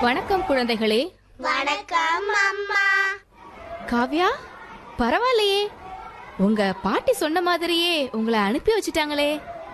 வணக்கம் குழந்தைகளே வணக்கம் அம்மா காவ்யா பரவாயில்லையே உங்க பாட்டி சொன்ன மாதிரியே உங்களை அனுப்பி வச்சிட்டாங்களே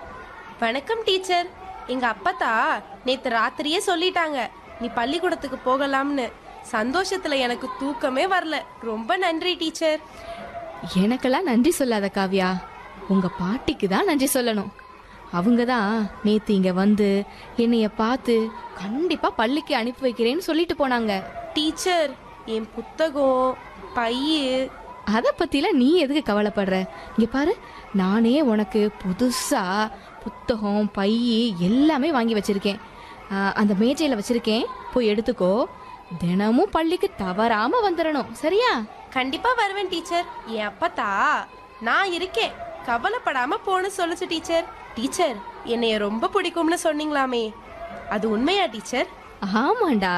வணக்கம் டீச்சர் எங்க அப்பத்தா நேத்து ராத்திரியே சொல்லிட்டாங்க நீ பள்ளிக்கூடத்துக்கு போகலாம்னு சந்தோஷத்துல எனக்கு தூக்கமே வரல ரொம்ப நன்றி டீச்சர் எனக்கெல்லாம் நன்றி சொல்லாத காவ்யா உங்க பாட்டிக்கு தான் நன்றி சொல்லணும் அவங்க தான் நேத்து இங்க வந்து என்னைய பார்த்து கண்டிப்பா பள்ளிக்கு அனுப்பி வைக்கிறேன்னு சொல்லிட்டு போனாங்க டீச்சர் என் புத்தகம் பையு அதை பத்திலாம் நீ எதுக்கு கவலைப்படுற இங்க பாரு நானே உனக்கு புதுசா புத்தகம் பை எல்லாமே வாங்கி வச்சிருக்கேன் ஆ, அந்த மேஜையில வச்சிருக்கேன் போய் எடுத்துக்கோ தினமும் பள்ளிக்கு தவறாம வந்துடணும் சரியா கண்டிப்பா வருவேன் டீச்சர் என் அப்பத்தா நான் இருக்கேன் கவலைப்படாம போன்னு சொல்லுச்சு டீச்சர் டீச்சர் என்னைய ரொம்ப பிடிக்கும்னு சொன்னீங்களாமே அது உண்மையா டீச்சர் ஆமாண்டா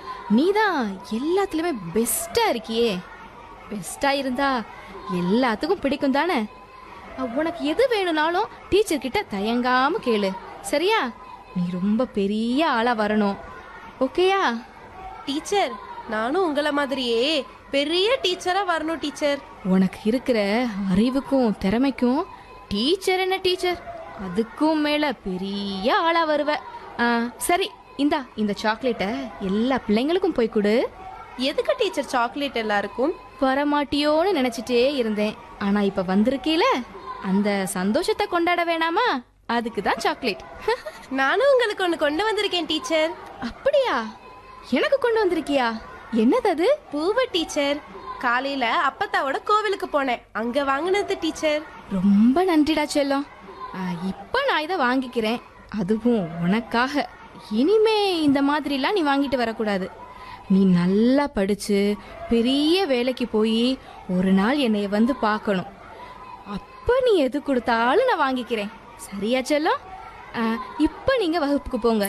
நீதான் எல்லாத்துலயுமே பெஸ்டா இருக்கியே பெஸ்டா இருந்தா எல்லாத்துக்கும் பிடிக்கும் தானே அஹ், உனக்கு எது வேணும்னாலும் டீச்சர் கிட்ட தயங்காம கேளு சரியா நீ ரொம்ப பெரிய ஆளா வரணும் ஓகேயா டீச்சர் நானும் உங்களை மாதிரியே பெரிய டீச்சரா வரணும் டீச்சர் உனக்கு இருக்கிற அறிவுக்கும் திறமைக்கும் டீச்சர் என்ன டீச்சர் அதுக்கும் மேல பெரிய ஆளா வருவ ஆ, சரி இந்தா இந்த சாக்லேட்டை எல்லா பிள்ளைங்களுக்கும் போய் கொடு எதுக்கு டீச்சர் சாக்லேட் எல்லாருக்கும் வரமாட்டியோன்னு நினைச்சிட்டே இருந்தேன் ஆனா இப்ப வந்திருக்கீல அந்த சந்தோஷத்தை கொண்டாட வேணாமா அதுக்கு தான் சாக்லேட் நானும் உங்களுக்கு ஒன்று கொண்டு வந்திருக்கேன் டீச்சர் அப்படியா எனக்கு கொண்டு வந்திருக்கியா என்னது அது பூவை டீச்சர் காலையில அப்பத்தாவோட கோவிலுக்கு போனேன் அங்க வாங்கினது டீச்சர் ரொம்ப நன்றிடா செல்லம் ஆ, இப்ப நான் இதை வாங்கிக்கிறேன் அதுவும் உனக்காக இனிமே இந்த மாதிரிலாம் நீ வாங்கிட்டு வரக்கூடாது நீ நல்லா படிச்சு பெரிய வேலைக்கு போய் ஒரு நாள் என்னைய வந்து பார்க்கணும் அப்ப நீ எது கொடுத்தாலும் நான் வாங்கிக்கிறேன் சரியா செல்லம் ஆ, இப்ப நீங்க வகுப்புக்கு போங்க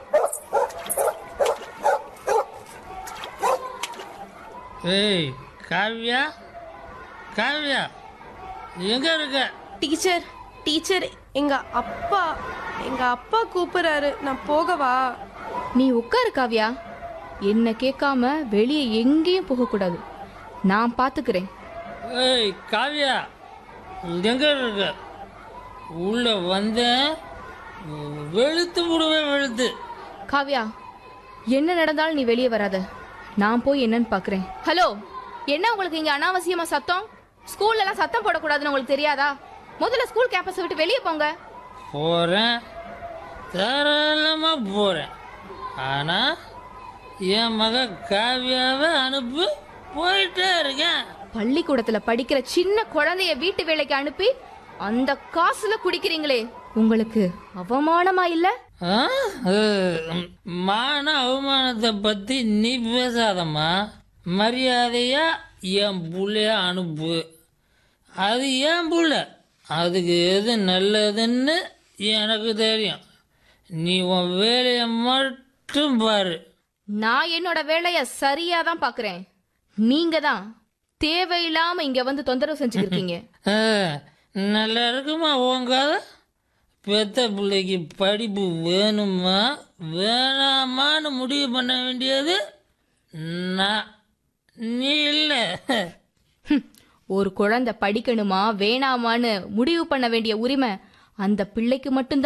ஏய் காவ்யா காவ்யா எங்க இருக்க டீச்சர் டீச்சர் எங்க அப்பா எங்க அப்பா கூப்பிடுறாரு நான் போகவா நீ உட்காரு காவ்யா என்ன கேட்காம வெளியே எங்கேயும் போகக்கூடாது நான் பாத்துக்கிறேன் ஏய் காவ்யா எங்க இருக்க உள்ள வந்தேன் வெளுத்து விடுவேன் வெளுத்து காவ்யா என்ன நடந்தாலும் நீ வெளியே வராத நான் போய் என்னன்னு பாக்குறேன் ஹலோ என்ன உங்களுக்கு இங்க அனாவசியமா சத்தம் ஸ்கூல்ல எல்லாம் சத்தம் போடக்கூடாதுன்னு உங்களுக்கு தெரியாதா முதல்ல ஸ்கூல் கேம்பஸ் விட்டு வெளியே போங்க போறேன் தாராளமாக போறேன் ஆனா என் மக காவ்யாவை அனுப்பி போயிட்டே இருக்கேன் பள்ளிக்கூடத்துல படிக்கிற சின்ன குழந்தைய வீட்டு வேலைக்கு அனுப்பி அந்த காசுல குடிக்கிறீங்களே உங்களுக்கு அவமானமா இல்ல ஆ? அஹ், மான அவமானத்தை பத்தி நீ பேசாதம்மா மரியாதையா என் புள்ளைய அனுப்பு அது ஏன் புள்ள அதுக்கு எது நல்லதுன்னு எனக்கு தெரியும் நீ உன் வேலையை மட்டும் பாரு நான் என்னோட வேலைய சரியா தான் பாக்குறேன் நீங்க தான் தேவையில்லாம இங்க வந்து தொந்தரவு செஞ்சுக்கிருக்கீங்க அஹ், நல்லா இருக்குமா உன் கதை பெத்த பிள்ளைக்கு படிப்பு வேணுமா வேணாமான்னு முடிவு பண்ண வேண்டியது நான் நீ இல்லை ஹம், ஒரு குழந்தை படிக்கணுமா வேணாமான்னு முடிவு பண்ண வேண்டிய உரிமை அந்த பிள்ளைக்கு மட்டும்தான்